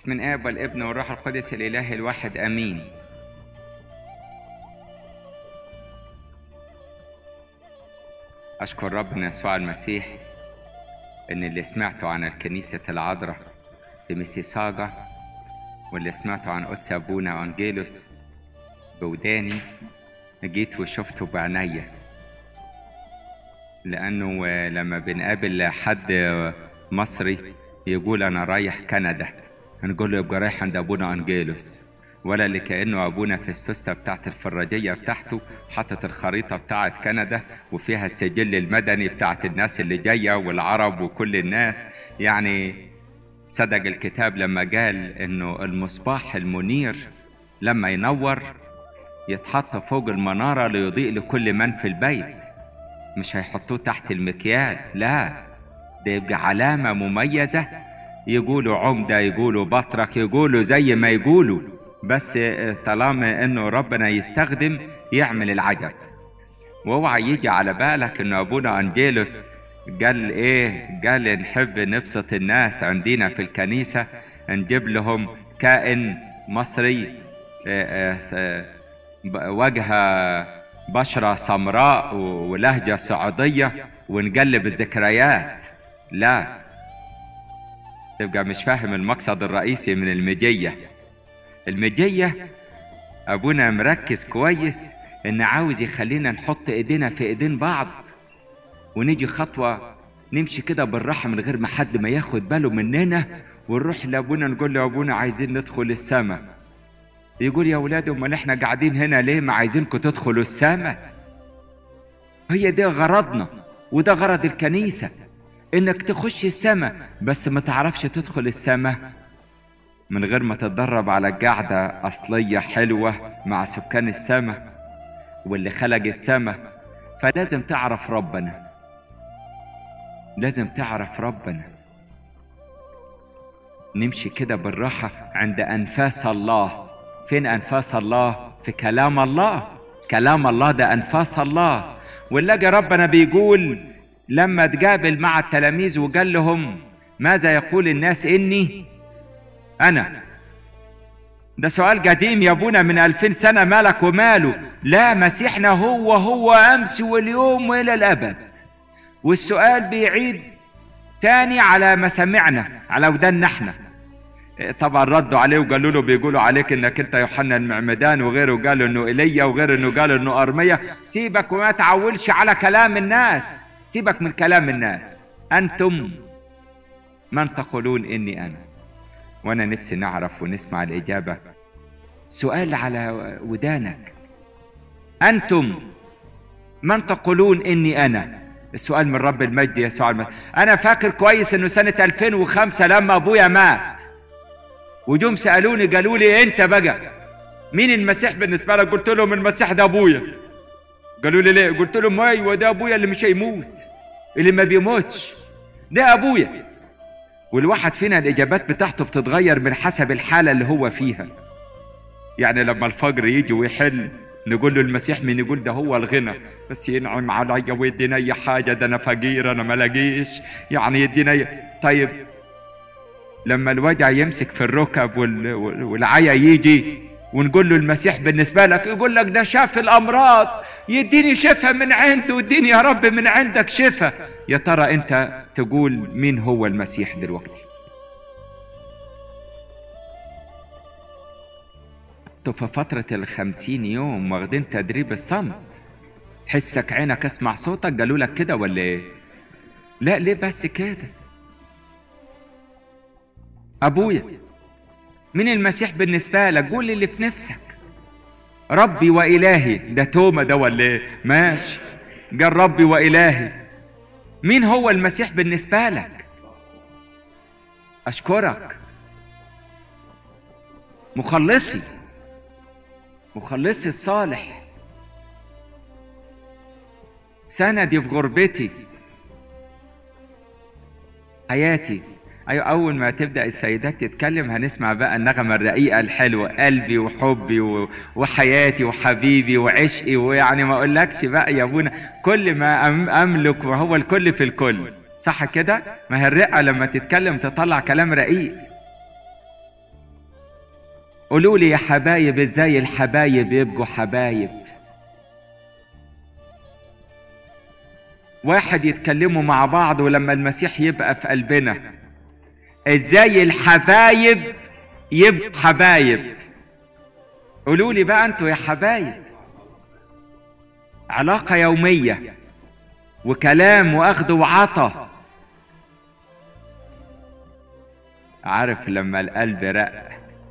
بسم الآب والابن والروح القدس الإله الواحد آمين أشكر ربنا يسوع المسيح إن اللي سمعته عن الكنيسة العذراء في ميسيساجا واللي سمعته عن قدس أبونا أنجيلوس بوداني جيت وشفته بعينيا لأنه لما بنقابل حد مصري يقول أنا رايح كندا هنقول له يبقى رايح عند أبونا أنجيلوس ولا اللي كأنه أبونا في السوستة بتاعت الفراجية بتاعته حاطط الخريطة بتاعت كندا وفيها السجل المدني بتاعت الناس اللي جاية والعرب وكل الناس يعني صدق الكتاب لما قال إنه المصباح المنير لما ينور يتحط فوق المنارة ليضيء لكل من في البيت مش هيحطوه تحت المكيال لا ده يبقى علامة مميزة يقولوا عمدة يقولوا بطرك يقولوا زي ما يقولوا بس طالما انه ربنا يستخدم يعمل العجب واوعى يجي على بالك انه ابونا انجيلوس قال ايه قال نحب نبسط الناس عندنا في الكنيسة نجيب لهم كائن مصري وجهه بشرة سمراء ولهجة سعودية ونقلب الذكريات لا تبقى مش فاهم المقصد الرئيسي من المجية المجية أبونا مركز كويس إن عاوز يخلينا نحط إيدينا في إيدين بعض ونيجي خطوة نمشي كده بالراحة من غير ما حد ما ياخد باله مننا ونروح لأبونا نقول له يا أبونا عايزين ندخل السماء يقول يا ولاد امال احنا قاعدين هنا ليه ما عايزينكم تدخلوا السماء هي ده غرضنا وده غرض الكنيسة انك تخش السماء بس ما تعرفش تدخل السماء من غير ما تتدرب على قاعدة أصلية حلوة مع سكان السماء واللي خلق السماء فلازم تعرف ربنا لازم تعرف ربنا نمشي كده بالراحة عند أنفاس الله فين أنفاس الله في كلام الله كلام الله ده أنفاس الله ونلاقي ربنا بيقول لما تقابل مع التلاميذ وقال لهم ماذا يقول الناس إني أنا ده سؤال قديم يا ابونا من ألفين سنة مالك وماله لا مسيحنا هو هو أمس واليوم وإلى الأبد والسؤال بيعيد تاني على مسامعنا على ودنا احنا طبعا ردوا عليه وقالوا له بيقولوا عليك انك انت يوحنا المعمدان وغيره قالوا انه ايليا وغيره انه قالوا انه ارميا سيبك وما تعولش على كلام الناس سيبك من كلام الناس انتم من تقولون اني انا وانا نفسي نعرف ونسمع الاجابه سؤال على ودانك انتم من تقولون اني انا السؤال من رب المجد يسوع المجد انا فاكر كويس انه سنه 2005 لما ابويا مات وجم سالوني قالوا لي انت بقى مين المسيح بالنسبه لك قلت لهم المسيح ده ابويا قالوا لي ليه قلت لهم ايوه ده ابويا اللي مش هيموت اللي ما بيموتش ده ابويا والواحد فينا الاجابات بتاعته بتتغير من حسب الحاله اللي هو فيها يعني لما الفجر يجي ويحل نقول له المسيح مين يقول ده هو الغنى بس ينعم عليا ويدينا اي حاجه ده انا فقير انا ما لاقيش يعني يدينا طيب لما الوجع يمسك في الركب والعيا يجي ونقول له المسيح بالنسبة لك يقول لك ده شاف الأمراض يديني شفاء من عنده واديني يا رب من عندك شفاء يا ترى أنت تقول مين هو المسيح دلوقتي انتوا في فترة الخمسين يوم واخدين تدريب الصمت حسك عينك اسمع صوتك قالوا لك كده ولا ايه لا ليه بس كده أبويا مين المسيح بالنسبة لك قول اللي في نفسك ربي وإلهي ده توما ده ولا إيه ماشي قال ربي وإلهي مين هو المسيح بالنسبة لك أشكرك مخلصي مخلصي الصالح سندي في غربتي حياتي أيوة أول ما تبدأ السيدات تتكلم هنسمع بقى النغمة الرقيقة الحلوة قلبي وحبي و... وحياتي وحبيبي وعشقي ويعني ما أقولكش بقى يا أبونا كل ما أم... أملك وهو الكل في الكل صح كده؟ ما هي الرقة لما تتكلم تطلع كلام رقيق قولوا لي يا حبايب ازاي الحبايب يبقوا حبايب واحد يتكلموا مع بعض ولما المسيح يبقى في قلبنا ازاي الحبايب يبقوا حبايب قولوا لي بقى انتوا يا حبايب علاقة يومية وكلام واخد وعطا عارف لما القلب رق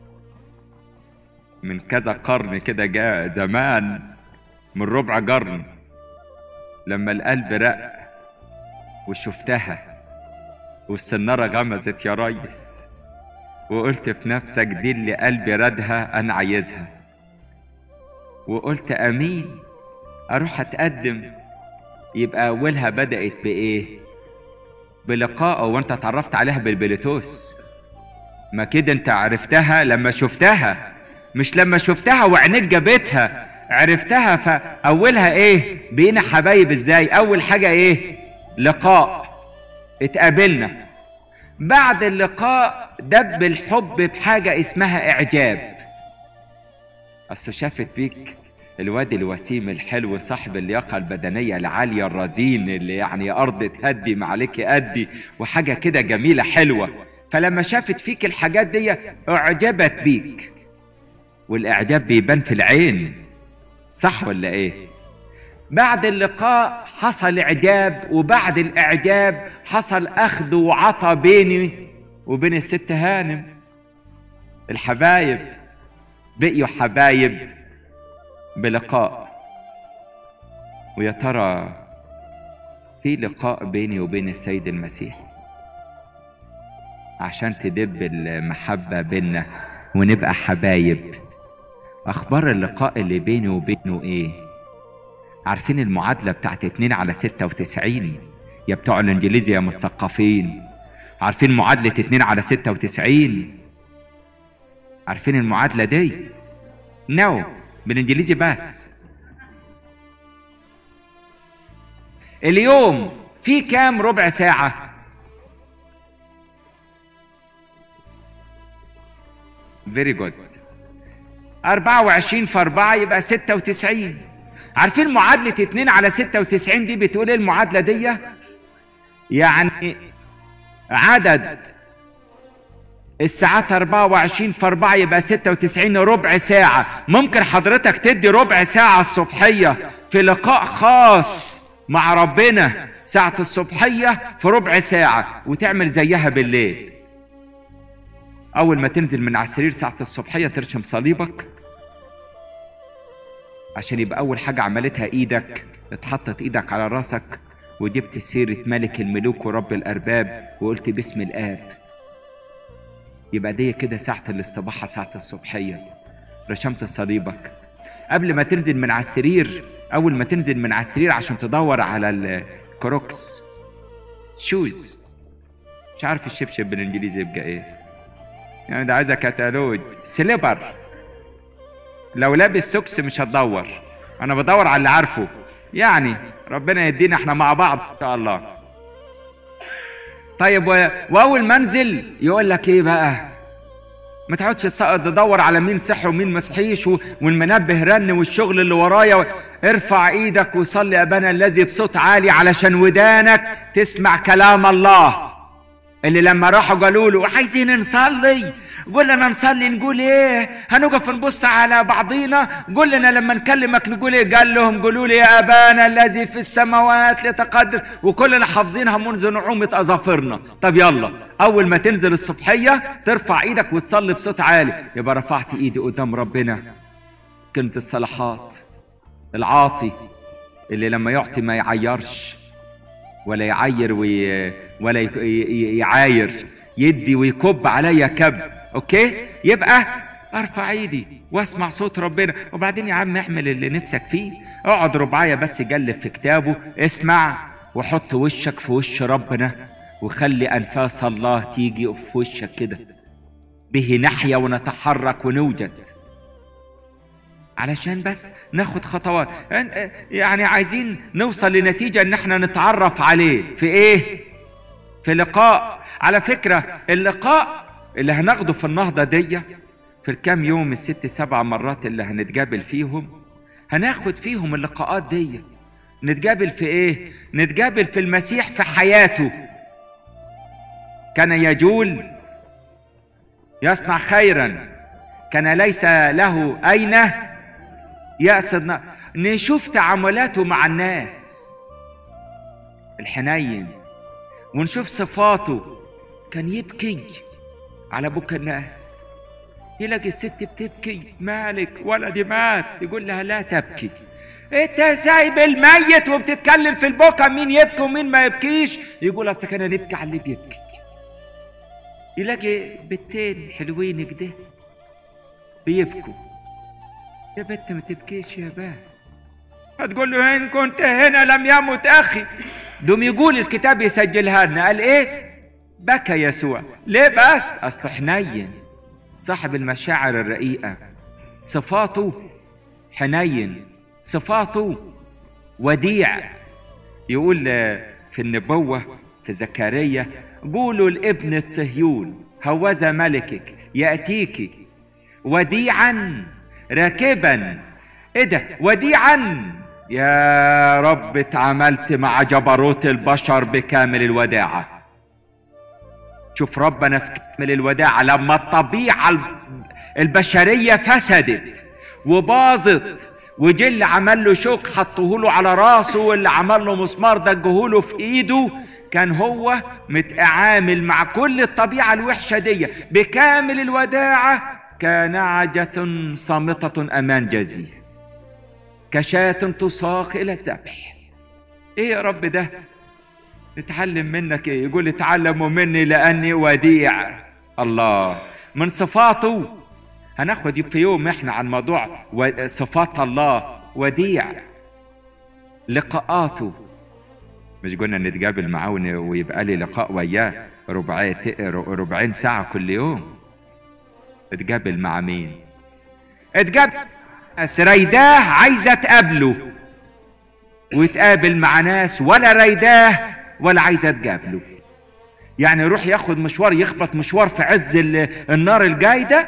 من كذا قرن كده جاء زمان من ربع قرن لما القلب رق وشفتها والسنارة غمزت يا ريس وقلت في نفسك دي اللي قلبي ردها أنا عايزها وقلت أمين أروح أتقدم يبقى أولها بدأت بإيه؟ بلقاء وأنت اتعرفت عليها بالبلوتوث ما كده أنت عرفتها لما شفتها مش لما شفتها وعينيك جابتها عرفتها فأولها إيه؟ بقينا حبايب إزاي؟ أول حاجة إيه؟ لقاء اتقابلنا بعد اللقاء دب الحب بحاجة اسمها إعجاب أصل شافت بيك الواد الوسيم الحلو صاحب اللياقة البدنية العالية الرزين اللي يعني أرض تهدي ما عليك أدي وحاجة كده جميلة حلوة فلما شافت فيك الحاجات دي أعجبت بيك والإعجاب بيبان في العين صح ولا إيه؟ بعد اللقاء حصل إعجاب وبعد الإعجاب حصل أخذ وعطى بيني وبين الست هانم الحبايب بقيوا حبايب بلقاء ويا ترى في لقاء بيني وبين السيد المسيح عشان تدب المحبة بينا ونبقى حبايب أخبار اللقاء اللي بيني وبينه إيه؟ عارفين المعادلة بتاعت اتنين على ستة وتسعين يا بتوع الإنجليزي يا متثقفين عارفين معادلة اتنين على ستة وتسعين عارفين المعادلة دي؟ نو no. بالإنجليزي بس اليوم في كام ربع ساعة؟ فيري جود 24 في 4 يبقى 96 عارفين معادلة 2 على 96 دي بتقول ايه المعادلة دي؟ يعني عدد الساعات 24 في 4 يبقى 96 ربع ساعة ممكن حضرتك تدي ربع ساعة الصبحية في لقاء خاص مع ربنا ساعة الصبحية في ربع ساعة وتعمل زيها بالليل أول ما تنزل من على السرير ساعة الصبحية ترشم صليبك عشان يبقى أول حاجة عملتها إيدك اتحطت إيدك على راسك وجبت سيرة ملك الملوك ورب الأرباب وقلت باسم الآب يبقى دي كده ساعة الاستباحة ساعة الصبحية رشمت صليبك قبل ما تنزل من على السرير أول ما تنزل من على السرير عشان تدور على الكروكس شوز مش عارف الشبشب بالإنجليزي يبقى إيه يعني ده عايزة كتالوج سليبرز لو لابس سوكس مش هتدور انا بدور على اللي عارفه يعني ربنا يدينا احنا مع بعض ان شاء الله طيب و... واول ما انزل يقول لك ايه بقى ما تقعدش تدور على مين صح ومين مصحيش و... والمنبه رن والشغل اللي ورايا و... ارفع ايدك وصلي ابانا الذي بصوت عالي علشان ودانك تسمع كلام الله اللي لما راحوا قالوا له عايزين نصلي قول لنا نصلي نقول ايه هنقف نبص على بعضينا قول لنا لما نكلمك نقول ايه قال لهم قولوا لي يا ابانا الذي في السماوات لتقدس وكلنا حافظينها منذ نعومة اظافرنا طب يلا اول ما تنزل الصبحية ترفع ايدك وتصلي بصوت عالي يبقى رفعت ايدي قدام ربنا كنز الصلاحات العاطي اللي لما يعطي ما يعيرش ولا يعير وي... ولا ي... يعاير يدي ويكب عليا كب اوكي يبقى ارفع ايدي واسمع صوت ربنا وبعدين يا عم اعمل اللي نفسك فيه اقعد ربعايه بس جلب في كتابه اسمع وحط وشك في وش ربنا وخلي انفاس الله تيجي في وشك كده به نحيا ونتحرك ونوجد علشان بس ناخد خطوات يعني عايزين نوصل لنتيجة ان احنا نتعرف عليه في ايه في لقاء على فكرة اللقاء اللي هناخده في النهضة دي في الكام يوم الست سبع مرات اللي هنتقابل فيهم هناخد فيهم اللقاءات دي نتقابل في ايه نتقابل في المسيح في حياته كان يجول يصنع خيرا كان ليس له اين يأسد نشوف تعاملاته مع الناس الحنين ونشوف صفاته كان يبكي على بكى الناس يلاقي الست بتبكي مالك ولدي مات يقول لها لا تبكي انت سايب الميت وبتتكلم في البكا مين يبكي ومين ما يبكيش يقول اصل كان نبكي على اللي بيبكي يلاقي بنتين حلوين كده بيبكوا يا بنت ما تبكيش يا باه هتقول له ان كنت هنا لم يمت اخي دوم يقول الكتاب يسجلها لنا قال ايه بكى يسوع ليه بس اصله حنين صاحب المشاعر الرقيقه صفاته حنين صفاته وديع يقول في النبوه في زكريا قولوا لابنة صهيون هوذا ملكك يأتيك وديعا راكبا ايه ده وديعا يا رب اتعاملت مع جبروت البشر بكامل الوداعة شوف ربنا في كامل الوداعة لما الطبيعة البشرية فسدت وباظت وجي اللي عمل له شوك حطوه له على راسه واللي عمل له مسمار دجه له في ايده كان هو متعامل مع كل الطبيعة الوحشة دي بكامل الوداعة كنعجة صامتة أمان جزية كشاة تساق إلى الذبح إيه يا رب ده نتعلم منك إيه يقول اتعلموا مني لأني وديع الله من صفاته هناخد في يوم احنا عن موضوع صفات الله وديع لقاءاته مش قلنا نتقابل معاه ويبقى لي لقاء وياه ربعين ربعين ساعة كل يوم اتقابل مع مين؟ اتقابل ناس ريداه عايزة تقابله ويتقابل مع ناس ولا ريداه ولا عايزة تقابله يعني يروح ياخد مشوار يخبط مشوار في عز النار الجايدة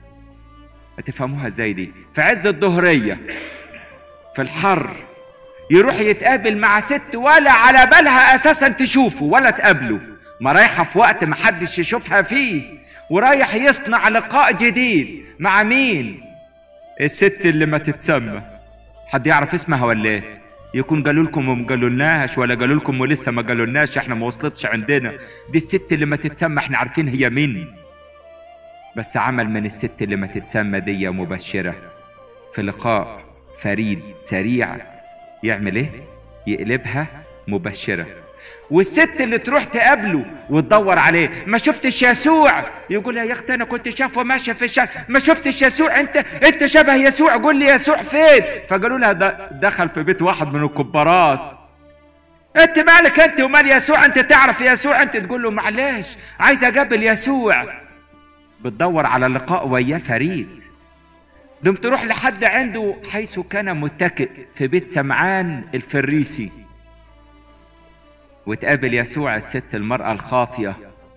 تفهموها ازاي دي في عز الظهرية في الحر يروح يتقابل مع ست ولا على بالها اساسا تشوفه ولا تقابله ما رايحه في وقت ما حدش يشوفها فيه ورايح يصنع لقاء جديد مع مين الست اللي ما تتسمى حد يعرف اسمها ولا ايه يكون قالوا لكم وما قالولناش ولا قالوا لكم ولسه ما قالولناش احنا ما وصلتش عندنا دي الست اللي ما تتسمى احنا عارفين هي مين بس عمل من الست اللي ما تتسمى دي مبشره في لقاء فريد سريع يعمل ايه يقلبها مبشره والست اللي تروح تقابله وتدور عليه ما شفتش يسوع يقول لها يا اختي انا كنت شافه ماشيه في الشارع ما شفتش يسوع انت انت شبه يسوع قول لي يسوع فين فقالوا لها دخل في بيت واحد من الكبارات انت مالك انت ومال يسوع انت تعرف يسوع انت تقول له معلش عايز اقابل يسوع بتدور على لقاء وياه فريد دم تروح لحد عنده حيث كان متكئ في بيت سمعان الفريسي وتقابل يسوع الست المرأة الخاطية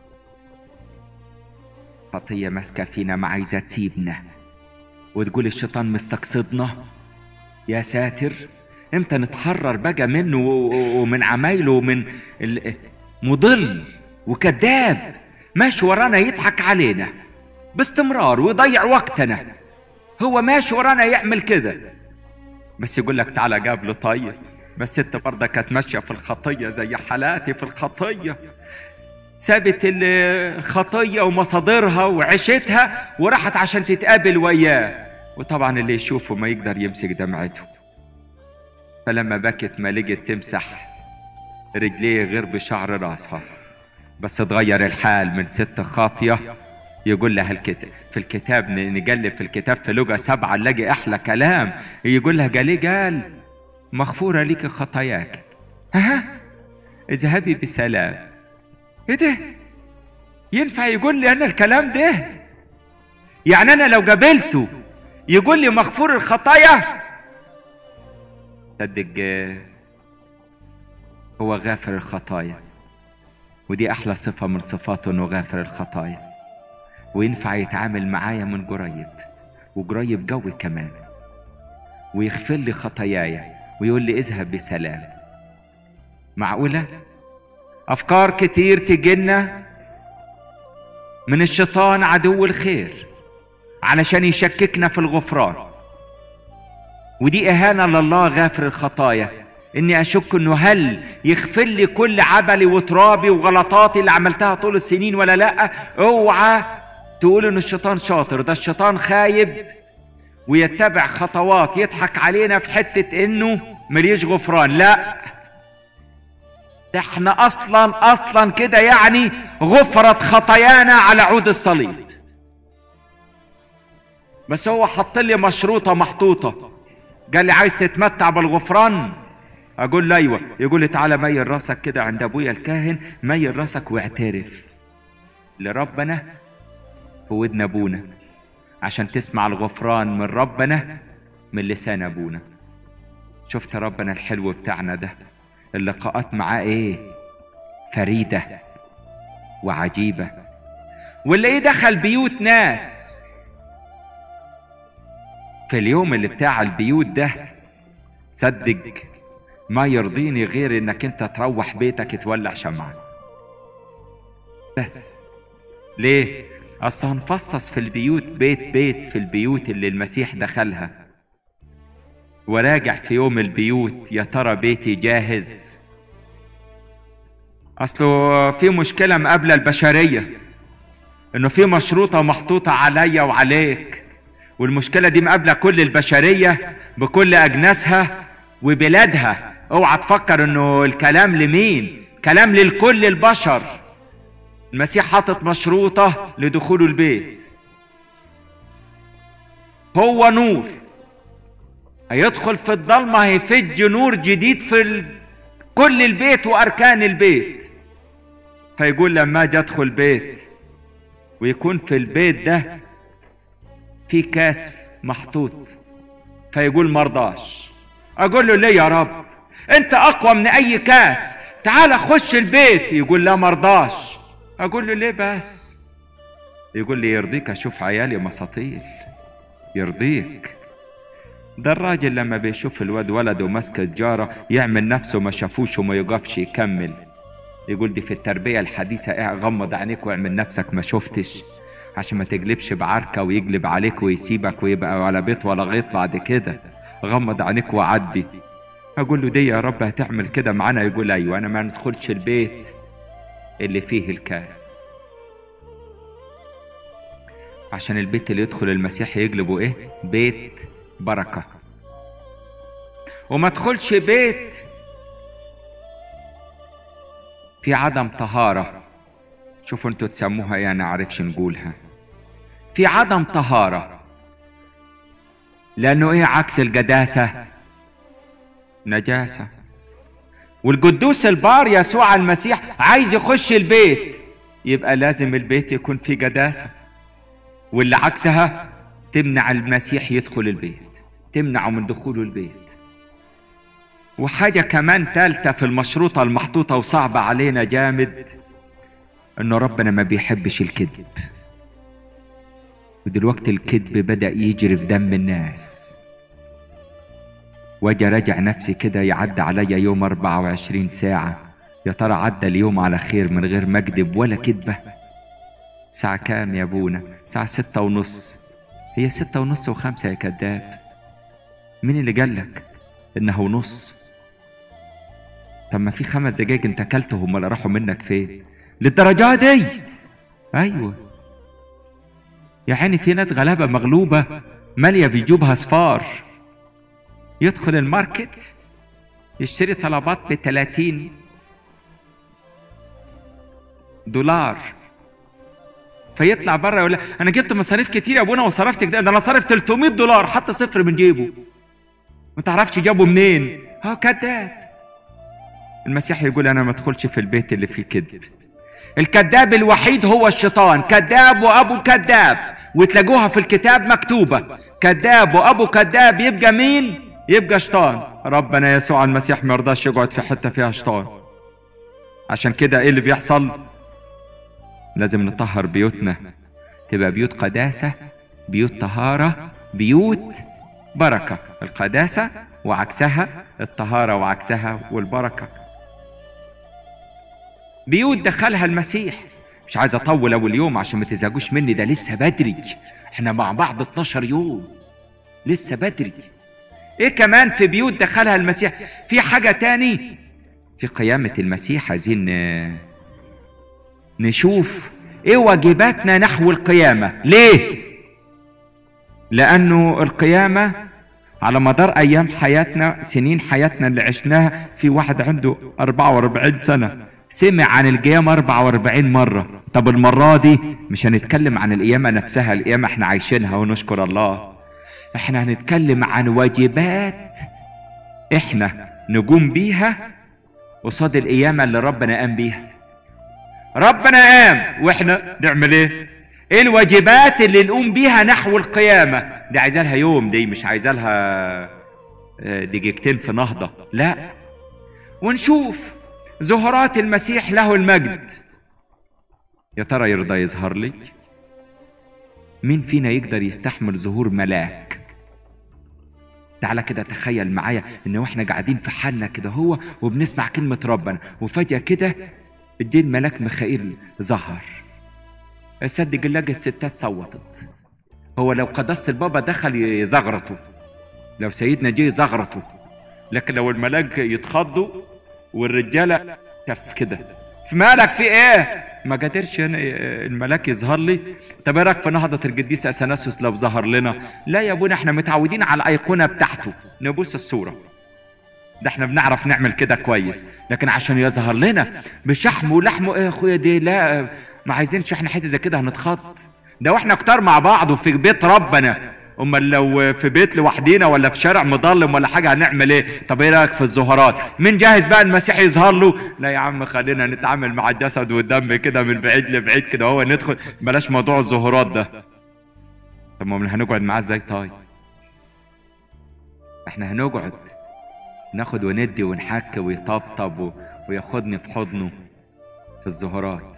خطية ماسكة فينا ما عايزة تسيبنا وتقول الشيطان مستقصدنا يا ساتر امتى نتحرر بقى منه ومن عمايله ومن مضل وكذاب ماشي ورانا يضحك علينا باستمرار ويضيع وقتنا هو ماشي ورانا يعمل كده بس يقول لك تعالى قابله طيب بس انت برضه كانت ماشيه في الخطيه زي حالاتي في الخطيه سابت الخطيه ومصادرها وعيشتها وراحت عشان تتقابل وياه وطبعا اللي يشوفه ما يقدر يمسك دمعته فلما بكت ما لقت تمسح رجليه غير بشعر راسها بس تغير الحال من ست خاطيه يقول لها الكتاب في الكتاب نقلب في الكتاب في لغة سبعة نلاقي أحلى كلام يقول لها قال إيه قال مغفورة لك خطاياك ها اذهبي بسلام ايه ده ينفع يقول لي انا الكلام ده يعني انا لو قابلته يقول لي مغفور الخطايا صدق هو غافر الخطايا ودي احلى صفه من صفاته انه غافر الخطايا وينفع يتعامل معايا من قريب وقريب قوي كمان ويغفر لي خطاياي ويقول لي اذهب بسلام معقولة؟ أفكار كتير تجينا من الشيطان عدو الخير علشان يشككنا في الغفران ودي إهانة لله غافر الخطايا إني أشك إنه هل يغفر لي كل عبلي وترابي وغلطاتي اللي عملتها طول السنين ولا لأ اوعى تقول إن الشيطان شاطر ده الشيطان خايب ويتبع خطوات يضحك علينا في حتة إنه مليش غفران لأ ده احنا اصلا اصلا كده يعني غفرت خطايانا على عود الصليب بس هو حط لي مشروطه محطوطه قال لي عايز تتمتع بالغفران اقول له ايوه يقول لي تعالى ميل راسك كده عند ابويا الكاهن ميل راسك واعترف لربنا في ودن ابونا عشان تسمع الغفران من ربنا من لسان ابونا شفت ربنا الحلو بتاعنا ده اللقاءات معاه ايه فريده وعجيبه واللي ايه دخل بيوت ناس في اليوم اللي بتاع البيوت ده صدق ما يرضيني غير انك انت تروح بيتك تولع شمعة بس ليه اصل هنفصص في البيوت بيت بيت في البيوت اللي المسيح دخلها وراجع في يوم البيوت يا ترى بيتي جاهز اصله في مشكله مقابله البشريه انه في مشروطه محطوطه عليا وعليك والمشكله دي مقابله كل البشريه بكل اجناسها وبلادها اوعى تفكر انه الكلام لمين كلام للكل البشر المسيح حاطط مشروطه لدخول البيت هو نور هيدخل في الضلمه هيفج نور جديد في ال... كل البيت واركان البيت فيقول لما اجي ادخل بيت ويكون في البيت ده في كاس محطوط فيقول مرضاش اقول له ليه يا رب انت اقوى من اي كاس تعال خش البيت يقول لا مرضاش اقول له ليه بس يقول لي يرضيك اشوف عيالي مساطيل يرضيك ده الراجل لما بيشوف الواد ولده ماسك سجارة يعمل نفسه ما شافوش وما يقفش يكمل يقول دي في التربية الحديثة ايه غمض عينيك واعمل نفسك ما شفتش عشان ما تقلبش بعركة ويقلب عليك ويسيبك ويبقى ولا بيت ولا غيط بعد كده غمض عينيك وعدي اقول له دي يا رب هتعمل كده معانا يقول ايوه انا ما ندخلش البيت اللي فيه الكاس عشان البيت اللي يدخل المسيح يقلبه ايه بيت بركة وما تدخلش بيت في عدم طهارة شوفوا انتوا تسموها ايه انا عارفش نقولها في عدم طهارة لأنه ايه عكس القداسة نجاسة والقدوس البار يسوع المسيح عايز يخش البيت يبقى لازم البيت يكون فيه قداسة واللي عكسها تمنع المسيح يدخل البيت تمنعه من دخوله البيت وحاجة كمان تالتة في المشروطة المحطوطة وصعبة علينا جامد انه ربنا ما بيحبش الكذب ودلوقتي الكذب بدأ يجري في دم الناس واجي راجع نفسي كده يعدي عليا يوم 24 ساعة يا ترى عدى اليوم على خير من غير ما اكذب ولا كذبة ساعة كام يا ابونا ساعة ستة ونص هي ستة ونص وخمسة يا كذاب مين اللي قالك انه نص طب ما في خمس دقايق انت اكلتهم ولا راحوا منك فين للدرجة دي ايوه يا عيني في ناس غلابة مغلوبة مالية في جيوبها صفار يدخل الماركت يشتري طلبات ب 30 دولار فيطلع بره يقول انا جبت مصاريف كتير يا ابونا وصرفت كده ده انا صارف 300 دولار حط صفر من جيبه ما تعرفش جابه منين اه كذاب المسيح يقول انا ما ادخلش في البيت اللي فيه كذب الكذاب الوحيد هو الشيطان كذاب وابو كذاب وتلاقوها في الكتاب مكتوبه كذاب وابو كذاب يبقى مين يبقى شيطان ربنا يسوع المسيح ما يرضاش يقعد في حته فيها شيطان عشان كده ايه اللي بيحصل لازم نطهر بيوتنا تبقى بيوت قداسة بيوت طهارة بيوت بركة القداسة وعكسها الطهارة وعكسها والبركة بيوت دخلها المسيح مش عايز اطول اول يوم عشان ما تزعجوش مني ده لسه بدري احنا مع بعض 12 يوم لسه بدري ايه كمان في بيوت دخلها المسيح في حاجة تاني في قيامة المسيح عايزين ن- نشوف ايه واجباتنا نحو القيامة ليه لأنه القيامة على مدار أيام حياتنا سنين حياتنا اللي عشناها في واحد عنده 44 سنة سمع عن القيامة 44 مرة طب المرة دي مش هنتكلم عن القيامة نفسها القيامة احنا عايشينها ونشكر الله احنا هنتكلم عن واجبات احنا نقوم بيها قصاد القيامة اللي ربنا قام بيها ربنا قام واحنا نعمل ايه ايه الواجبات اللي نقوم بيها نحو القيامة دي عايزة لها يوم دي مش عايزة لها آه، دقيقتين في نهضة لا ونشوف زهرات المسيح له المجد يا ترى يرضى يظهر لي مين فينا يقدر يستحمل ظهور ملاك تعالى كده تخيل معايا ان واحنا قاعدين في حالنا كده هو وبنسمع كلمة ربنا وفجأة كده الدين ملاك ميخائيل ظهر صدق الله الستات صوتت هو لو قدس البابا دخل يزغرطه لو سيدنا جه يزغرطه لكن لو الملاك يتخضوا والرجاله كف كده في مالك في ايه ما قدرش أنا الملاك يظهر لي طب ايه رايك في نهضه القديس اثناسيوس لو ظهر لنا لا يا ابونا احنا متعودين على الايقونه بتاعته نبص الصوره ده احنا بنعرف نعمل كده كويس لكن عشان يظهر لنا بشحمه ولحمه ايه يا اخويا دي لا ما عايزينش احنا حته زي كده هنتخض ده واحنا كتار مع بعض وفي بيت ربنا امال لو في بيت لوحدينا ولا في شارع مظلم ولا حاجه هنعمل ايه طب ايه رايك في الظهورات مين جاهز بقى المسيح يظهر له لا يا عم خلينا نتعامل مع الجسد والدم كده من بعيد لبعيد كده هو ندخل بلاش موضوع الظهورات ده طب ما هنقعد معاه ازاي طيب احنا هنقعد ناخد وندي ونحك ويطبطب و- وياخدني في حضنه في الظهورات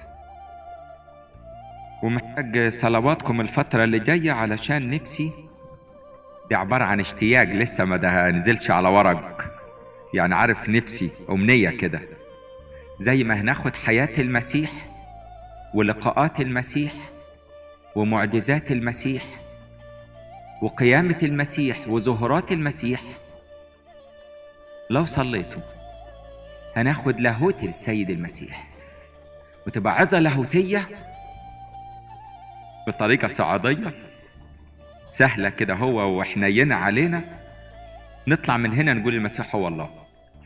ومحتاج صلواتكم الفترة اللي جاية علشان نفسي دي عبارة عن اشتياق لسه ما ده نزلش على ورق يعني عارف نفسي أمنية كده زي ما هناخد حياة المسيح ولقاءات المسيح ومعجزات المسيح وقيامة المسيح وظهورات المسيح لو صليتوا هناخد لاهوت السيد المسيح وتبقى عظة لاهوتية بطريقة صعيدية سهلة كده هو وحنينة علينا نطلع من هنا نقول المسيح هو الله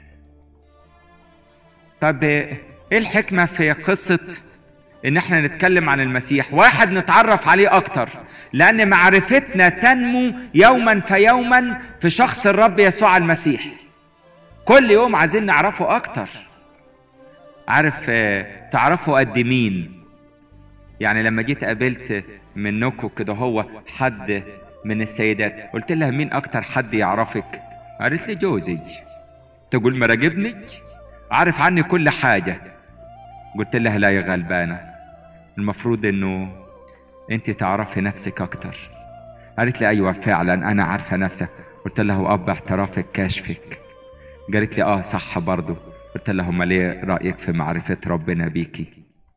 طب ايه الحكمة في قصة ان احنا نتكلم عن المسيح واحد نتعرف عليه اكتر لان معرفتنا تنمو يوما فيوما في شخص الرب يسوع المسيح كل يوم عايزين نعرفه اكتر عارف آه، تعرفوا قد مين يعني لما جيت قابلت منكم كده هو حد من السيدات قلت لها مين اكتر حد يعرفك قالت لي جوزي تقول مراقبني عارف عني كل حاجه قلت لها لا يا غلبانه المفروض انه انت تعرفي نفسك اكتر قالت لي ايوه فعلا انا عارفه نفسك قلت لها واب اعترافك كاشفك قالت لي اه صح برضو قلت لها امال ايه رايك في معرفه ربنا بيكي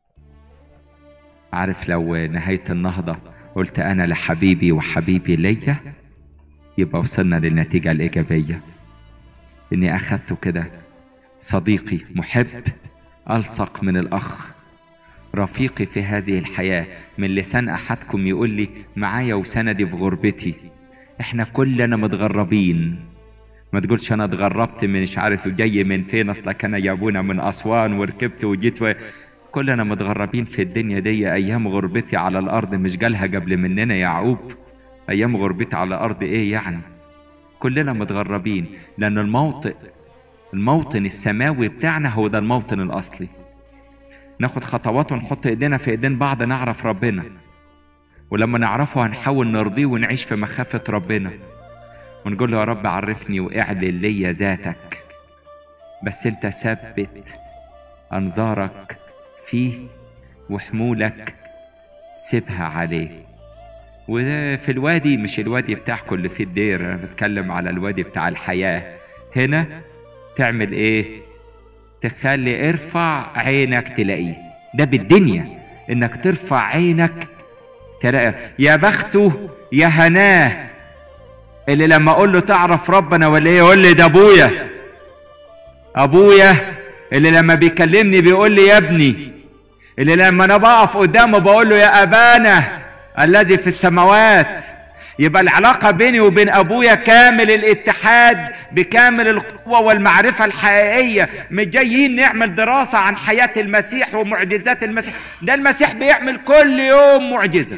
عارف لو نهايه النهضه قلت انا لحبيبي وحبيبي ليا يبقى وصلنا للنتيجه الايجابيه اني اخذته كده صديقي محب الصق من الاخ رفيقي في هذه الحياه من لسان احدكم يقول لي معايا وسندي في غربتي احنا كلنا متغربين ما تقولش انا اتغربت من مش عارف جاي من فين اصلك انا جابونا من اسوان وركبت وجيت و... كلنا متغربين في الدنيا دي ايام غربتي على الارض مش جالها قبل مننا يعقوب ايام غربتي على الارض ايه يعني كلنا متغربين لان الموطئ الموطن السماوي بتاعنا هو ده الموطن الاصلي ناخد خطوات ونحط ايدينا في ايدين بعض نعرف ربنا ولما نعرفه هنحاول نرضيه ونعيش في مخافة ربنا ونقول له يا رب عرفني واعلن لي ذاتك بس انت ثبت انظارك فيه وحمولك سيبها عليه وفي الوادي مش الوادي بتاعكم اللي فيه الدير انا بتكلم على الوادي بتاع الحياه هنا تعمل ايه تخلي ارفع عينك تلاقيه ده بالدنيا انك ترفع عينك تلاقي يا بخته يا هناه اللي لما اقول له تعرف ربنا ولا ايه يقول لي ده ابويا ابويا اللي لما بيكلمني بيقول لي يا ابني اللي لما انا بقف قدامه بقول له يا ابانا الذي في السماوات يبقى العلاقه بيني وبين ابويا كامل الاتحاد بكامل القوه والمعرفه الحقيقيه مش جايين نعمل دراسه عن حياه المسيح ومعجزات المسيح ده المسيح بيعمل كل يوم معجزه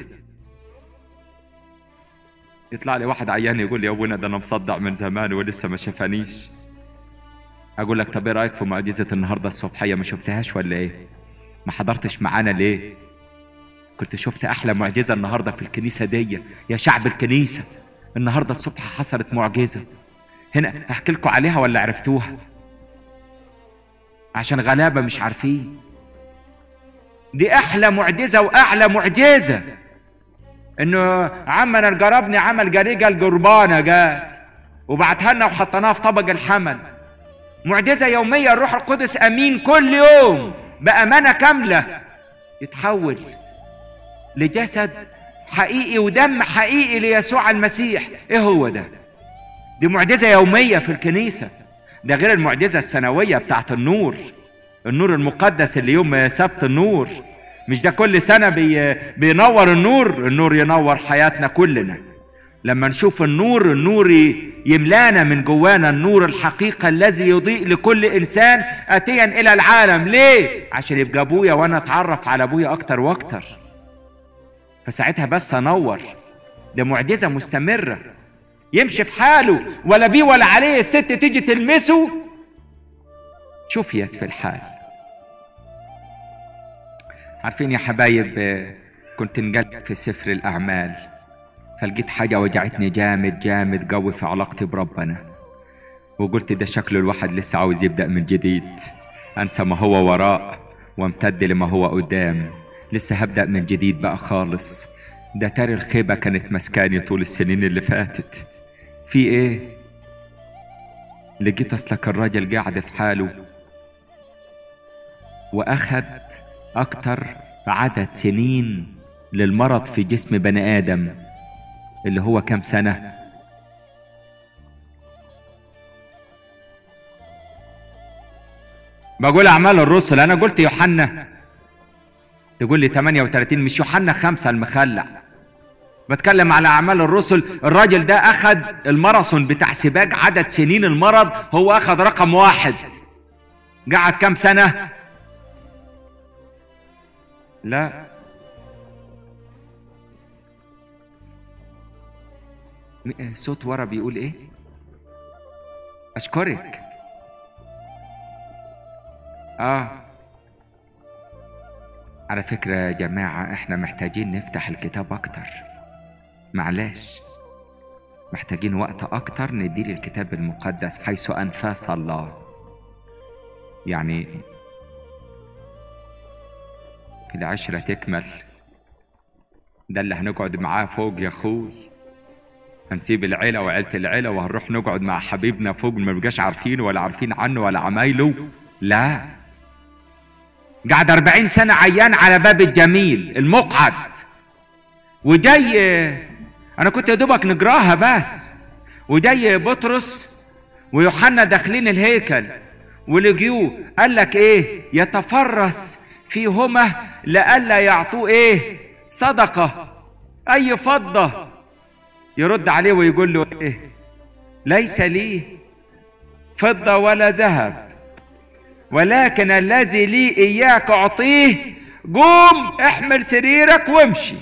يطلع لي واحد عيان يقول لي يا ابونا ده انا مصدع من زمان ولسه ما شافانيش اقول لك طب ايه رايك في معجزه النهارده الصبحيه ما شفتهاش ولا ايه ما حضرتش معانا ليه كنت شفت احلى معجزه النهارده في الكنيسه دي يا شعب الكنيسه النهارده الصبح حصلت معجزه هنا احكي لكم عليها ولا عرفتوها عشان غلابه مش عارفين دي احلى معجزه واعلى معجزه انه عمنا الجربني عمل جريجه الجربانه جاء وبعتها لنا وحطيناها في طبق الحمل معجزه يوميه الروح القدس امين كل يوم بامانه كامله يتحول لجسد حقيقي ودم حقيقي ليسوع المسيح ايه هو ده دي معجزه يوميه في الكنيسه ده غير المعجزه السنويه بتاعت النور النور المقدس اللي يوم سبت النور مش ده كل سنه بي بينور النور النور ينور حياتنا كلنا لما نشوف النور النور يملانا من جوانا النور الحقيقة الذي يضيء لكل إنسان أتيا إلى العالم ليه؟ عشان يبقى أبويا وأنا أتعرف على أبويا أكتر وأكتر فساعتها بس أنور ده معجزة مستمرة يمشي في حاله ولا بيه ولا عليه الست تيجي تلمسه شفيت في الحال عارفين يا حبايب كنت نقلب في سفر الأعمال فلقيت حاجة وجعتني جامد جامد قوي في علاقتي بربنا وقلت ده شكله الواحد لسه عاوز يبدأ من جديد أنسى ما هو وراء وامتد لما هو قدام لسه هبدأ من جديد بقى خالص ده تاري الخيبة كانت مسكاني طول السنين اللي فاتت في ايه لقيت اصلك الراجل قاعد في حاله واخد اكتر عدد سنين للمرض في جسم بني ادم اللي هو كام سنه بقول اعمال الرسل انا قلت يوحنا تقول لي 38 مش يوحنا خمسة المخلع بتكلم على اعمال الرسل الراجل ده اخذ الماراثون بتاع سباق عدد سنين المرض هو اخذ رقم واحد قعد كام سنه لا صوت ورا بيقول ايه اشكرك اه على فكرة يا جماعة احنا محتاجين نفتح الكتاب اكتر معلش محتاجين وقت اكتر ندير الكتاب المقدس حيث انفاس الله يعني العشرة تكمل ده اللي هنقعد معاه فوق يا اخوي هنسيب العيلة وعيلة العيلة وهنروح نقعد مع حبيبنا فوق ما بقاش عارفينه ولا عارفين عنه ولا عمايله لا قعد أربعين سنة عيان على باب الجميل المقعد وجاي أنا كنت يا دوبك نقراها بس وجاي بطرس ويوحنا داخلين الهيكل ولجيوه قال لك إيه يتفرس فيهما لئلا يعطوه إيه صدقة أي فضة يرد عليه ويقول له إيه ليس لي فضة ولا ذهب ولكن الذي لي إياك أعطيه قوم احمل سريرك وامشي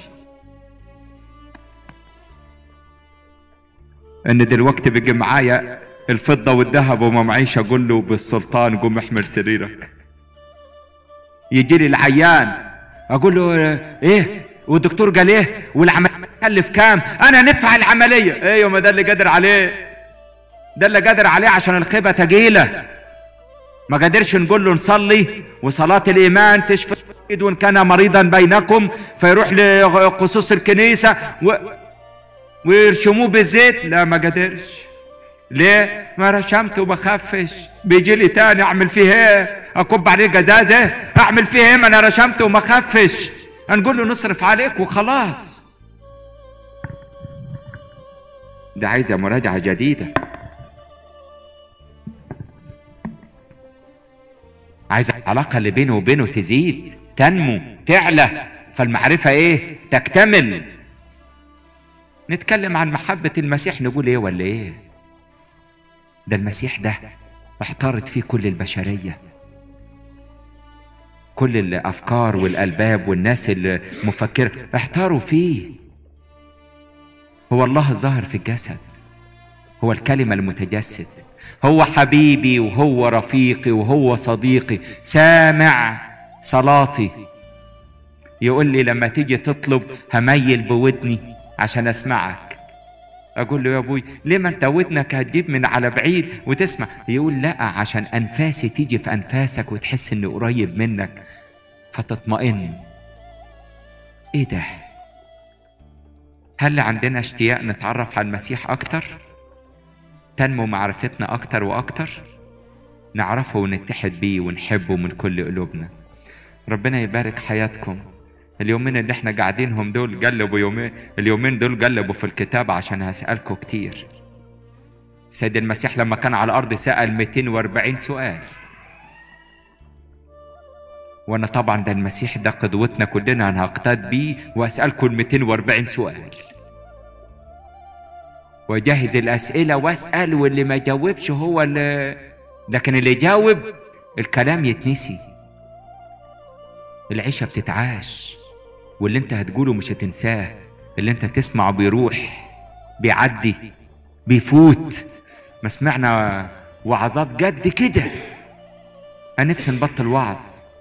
ان دلوقتي بيجي معايا الفضة والذهب وما معيش اقول له بالسلطان قوم احمل سريرك يجي لي العيان اقول له ايه والدكتور قال ايه والعمليه تكلف كام انا ندفع العمليه ايوه ما ده اللي قادر عليه ده اللي قادر عليه عشان الخيبه تجيله ما قدرش نقول له نصلي وصلاة الإيمان تشفي المريض وإن كان مريضا بينكم فيروح لقصوص الكنيسة و... ويرشموه بالزيت لا ما قدرش ليه ما رشمت وما خفش بيجي لي تاني اعمل فيه ايه اكب عليه جزازه اعمل فيه ايه ما انا رشمت وما خفش هنقول له نصرف عليك وخلاص ده عايزه مراجعه جديده عايز العلاقه اللي بينه وبينه تزيد تنمو تعلى فالمعرفه ايه تكتمل نتكلم عن محبه المسيح نقول ايه ولا ايه ده المسيح ده احتارت فيه كل البشريه كل الافكار والالباب والناس المفكره احتاروا فيه هو الله الظاهر في الجسد هو الكلمه المتجسد هو حبيبي وهو رفيقي وهو صديقي سامع صلاتي يقول لي لما تيجي تطلب هميل بودني عشان اسمعك اقول له يا ابوي ليه ما انت ودنك هتجيب من على بعيد وتسمع يقول لا عشان انفاسي تيجي في انفاسك وتحس اني قريب منك فتطمئن ايه ده هل عندنا اشتياق نتعرف على المسيح اكتر تنمو معرفتنا اكتر واكتر نعرفه ونتحد بيه ونحبه من كل قلوبنا ربنا يبارك حياتكم اليومين اللي احنا قاعدينهم دول قلبوا يومين اليومين دول قلبوا في الكتاب عشان هسألكم كتير السيد المسيح لما كان على الأرض سأل 240 سؤال وأنا طبعا ده المسيح ده قدوتنا كلنا أنا هقتاد بيه وأسألكم ال 240 سؤال وأجهز الأسئلة وأسأل واللي ما جاوبش هو اللي لكن اللي يجاوب الكلام يتنسي العيشة بتتعاش واللي انت هتقوله مش هتنساه اللي انت تسمعه بيروح بيعدي بيفوت ما سمعنا وعظات جد كده انا نفسي نبطل وعظ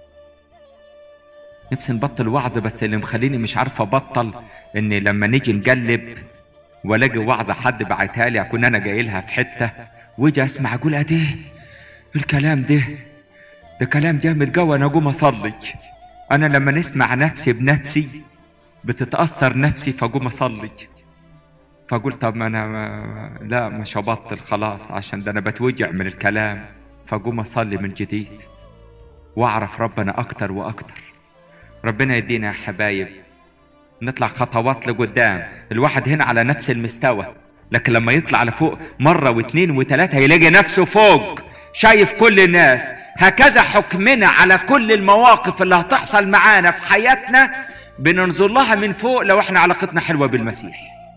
نفسي نبطل وعظ بس اللي مخليني مش عارف ابطل ان لما نيجي نقلب والاقي وعظه حد بعتها لي اكون انا جاي لها في حته واجي اسمع اقول ادي الكلام ده ده كلام جامد جوه انا اقوم اصلي انا لما نسمع نفسي بنفسي بتتاثر نفسي فاقوم اصلي فاقول طب ما انا ما لا مش هبطل خلاص عشان ده انا بتوجع من الكلام فاقوم اصلي من جديد واعرف ربنا اكتر واكتر ربنا يدينا يا حبايب نطلع خطوات لقدام الواحد هنا على نفس المستوى لكن لما يطلع لفوق مرة واثنين وثلاثة يلاقي نفسه فوق شايف كل الناس هكذا حكمنا على كل المواقف اللي هتحصل معانا في حياتنا بننظر لها من فوق لو احنا علاقتنا حلوة بالمسيح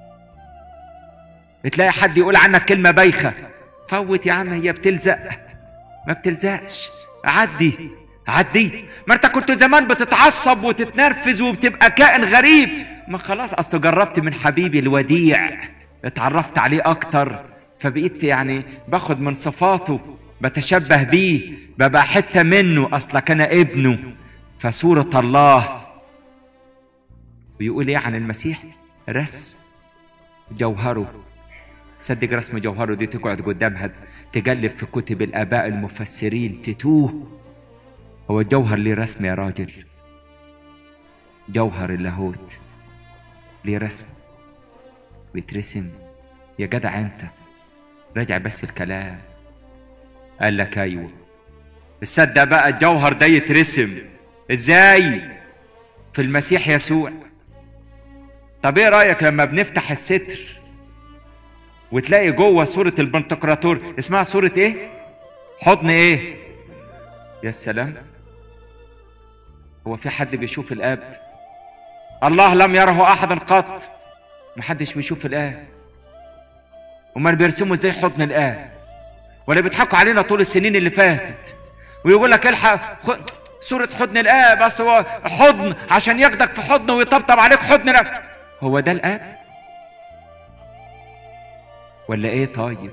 بتلاقي حد يقول عنك كلمة بايخة فوت يا عم هي بتلزق ما بتلزقش عدي عدي ما انت كنت زمان بتتعصب وتتنرفز وبتبقى كائن غريب ما خلاص اصل جربت من حبيبي الوديع اتعرفت عليه اكتر فبقيت يعني باخد من صفاته بتشبه بيه ببقى حته منه اصلك انا ابنه فصوره الله ويقول ايه عن المسيح رسم جوهره صدق رسم جوهره دي تقعد قدامها تقلب في كتب الاباء المفسرين تتوه هو الجوهر ليه رسم يا راجل جوهر اللاهوت ليه رسم بيترسم يا جدع انت راجع بس الكلام قال لك ايوه تصدق بقى الجوهر ده يترسم ازاي في المسيح يسوع طب ايه رايك لما بنفتح الستر وتلاقي جوه صورة البنتقراطور اسمها صورة ايه؟ حضن ايه؟ يا سلام هو في حد بيشوف الاب؟ الله لم يره احدا قط محدش بيشوف الاب امال بيرسموا ازاي حضن الاب ولا بيضحكوا علينا طول السنين اللي فاتت ويقول لك الحق خ... صورة حضن الاب اصل هو حضن عشان ياخدك في حضنه ويطبطب عليك حضن الاب هو ده الاب؟ ولا ايه طيب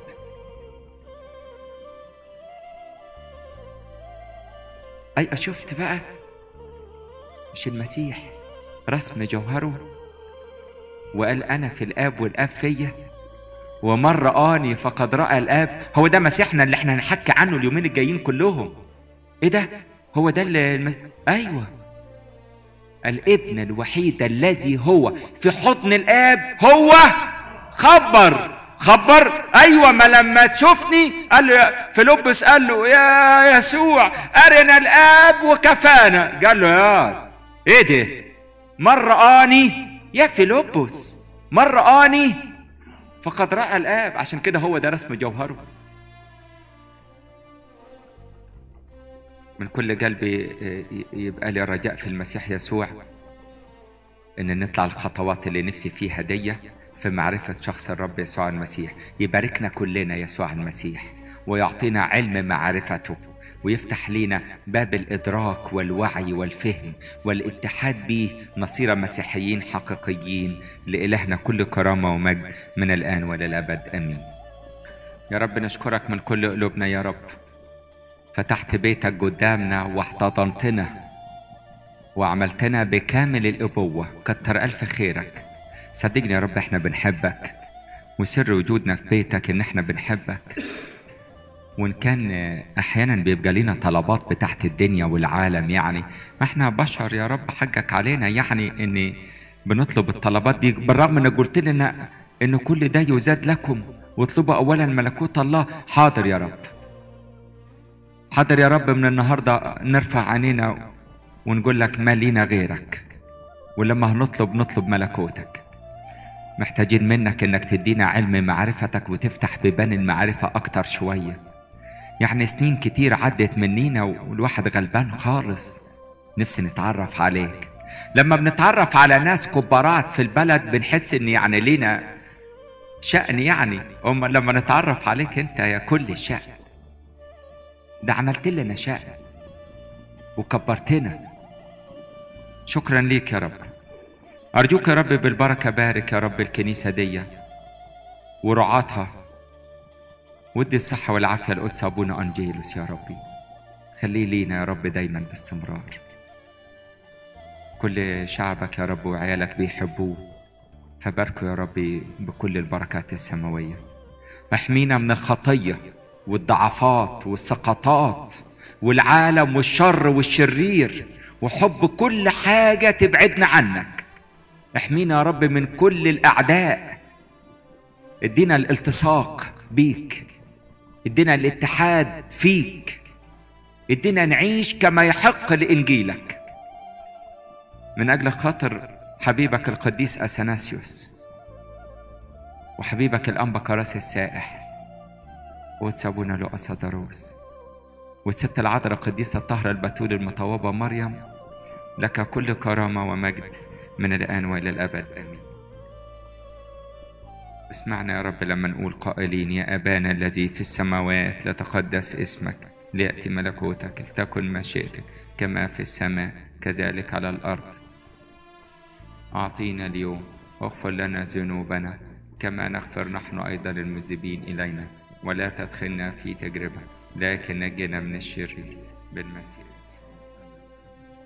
اي شفت بقى مش المسيح رسم جوهره وقال انا في الاب والاب فيا ومن رآني فقد رأى الاب هو ده مسيحنا اللي احنا هنحكي عنه اليومين الجايين كلهم ايه ده هو ده اللي المس... ايوه الابن الوحيد الذي هو في حضن الاب هو خبر خبر ايوه ما لما تشوفني قال له فيلبس قال له يا يسوع ارنا الاب وكفانا قال له يا ايه ده مره اني يا فيلبس مره اني فقد راى الاب عشان كده هو ده رسم جوهره من كل قلبي يبقى لي رجاء في المسيح يسوع ان نطلع الخطوات اللي نفسي فيها دي في معرفة شخص الرب يسوع المسيح يباركنا كلنا يسوع المسيح ويعطينا علم معرفته ويفتح لنا باب الإدراك والوعي والفهم والاتحاد به نصير مسيحيين حقيقيين لإلهنا كل كرامة ومجد من الآن وللأبد آمين يا رب نشكرك من كل قلوبنا يا رب فتحت بيتك قدامنا واحتضنتنا وعملتنا بكامل الأبوة كتر ألف خيرك صدقني يا رب احنا بنحبك وسر وجودنا في بيتك ان احنا بنحبك وان كان احيانا بيبقى لنا طلبات بتاعت الدنيا والعالم يعني ما احنا بشر يا رب حقك علينا يعني ان بنطلب الطلبات دي بالرغم انك قلت لنا ان كل ده يزاد لكم واطلبوا اولا ملكوت الله حاضر يا رب حاضر يا رب من النهارده نرفع عينينا ونقول لك ما لينا غيرك ولما هنطلب نطلب ملكوتك محتاجين منك انك تدينا علم معرفتك وتفتح بيبان المعرفة اكتر شوية يعني سنين كتير عدت منينا والواحد غلبان خالص نفسي نتعرف عليك لما بنتعرف على ناس كبارات في البلد بنحس ان يعني لينا شأن يعني أما لما نتعرف عليك انت يا كل الشأن ده عملت لنا شأن وكبرتنا شكرا ليك يا رب أرجوك يا رب بالبركة بارك يا رب الكنيسة دي ورعاتها ودي الصحة والعافية لقدس أبونا أنجيلوس يا ربي خليه لينا يا رب دايما باستمرار كل شعبك يا رب وعيالك بيحبوه فباركوا يا ربي بكل البركات السماوية احمينا من الخطية والضعفات والسقطات والعالم والشر والشرير وحب كل حاجة تبعدنا عنك احمينا يا رب من كل الأعداء ادينا الالتصاق بيك ادينا الاتحاد فيك ادينا نعيش كما يحق لإنجيلك من أجل خاطر حبيبك القديس أثناسيوس وحبيبك الأنبا كراس السائح وتسابونا له أسادروس والست العذراء القديسة الطاهرة البتول المطوبة مريم لك كل كرامة ومجد من الآن وإلى الأبد آمين اسمعنا يا رب لما نقول قائلين يا أبانا الذي في السماوات لتقدس اسمك ليأتي ملكوتك لتكن مشيئتك كما في السماء كذلك على الأرض أعطينا اليوم واغفر لنا ذنوبنا كما نغفر نحن أيضا للمذنبين إلينا ولا تدخلنا في تجربة لكن نجنا من الشرير بالمسيح